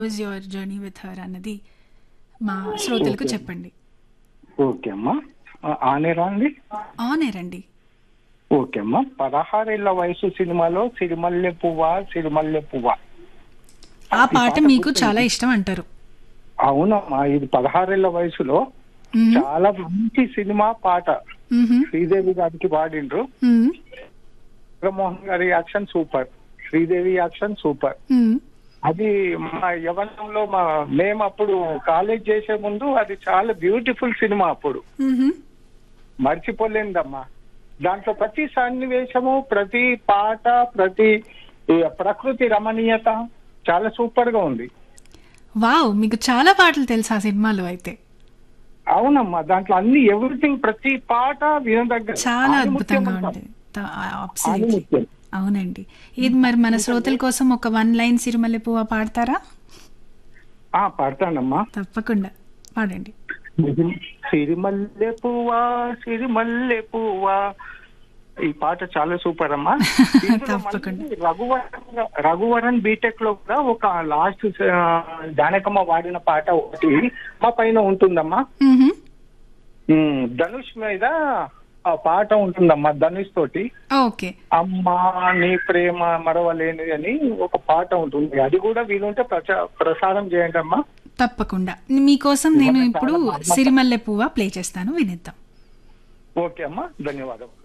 Was your journey with her అన్నది మా శ్రోతలకు చెప్పండి ఓకే అమ్మా ఆ, ఆనేరా అండి ఆన్ ఎయిర్ అండి ఓకే అమ్మా పదహారేళ్ల వయసు సినిమాలో సిరిమల్లె పువ్వ సిరిమల్లె పువ్వ ఆ పాట మీకు చాలా ఇష్టం అంటారు అవునమ్మా ఇది పదహారేళ్ల వయసులో మ్మ్. చాలా మంచి సినిమా పాట మ్మ్. శ్రీదేవి గారికి పాడిండ్రు మ్మ్. Chandramohan garu action super Sridevi action super మ్మ్. అది మా యవనంలో మా మేము అప్పుడు కాలేజ్ చేసే ముందు అది చాలా బ్యూటిఫుల్ సినిమా అప్పుడు మ్మ్. మర్చిపోలేనిదమ్మా దాంట్లో ప్రతి సన్నివేశము ప్రతి పాట ప్రతి ఈ ప్రకృతి రమణీయత చాలా సూపర్ గా ఉంది వావ్ మీకు చాలా పాటలు తెలుసు ఆ సినిమాలో అయితే అవునమ్మా దాంట్లో అన్ని ఎవ్రీథింగ్ ప్రతి పాట వినదగ్గ చాలా ఆణిముత్యం అద్భుతంగా అంటాం. ఉంది Absolutely. ఆణిముత్యం. అవునండి ఇది మరి మన శ్రోతల కోసం ఒక వన్ లైన్ సిరిమల్లె పువ్వ పాడతారా ఆ పాడతానమ్మా తప్పకుండా పాడండి సిరిమల్లె పువ్వా సిరిమల్లె పువ్వా ఈ పాట చాలా సూపర్ అమ్మా దీంట్లో తప్పకుండా. మళ్ళీ రఘువరన్ రఘువరన్ బీటెక్ లో కూడా ఒక లాస్ట్ జానకమ్మ వాడిన పాట ఒకటి మా పైన ఉంటుందమ్మా మ్మ్. ఉమ్, ధనుష్ మీద ఆ పాట ఉంటుందమ్మా ధనుష్ తోటి ఓకే అమ్మా నీ ప్రేమ మరవలేని అని ఒక పాట ఉంటుంది అది కూడా వీలుంటే ప్రచా ప్రసారం చేయండి అమ్మా తప్పకుండా మీకోసం నేను ఇప్పుడు సిరిమల్లె పువ్వ ప్లే చేస్తాను వినిద్దాం ఓకే అమ్మా ధన్యవాదాలు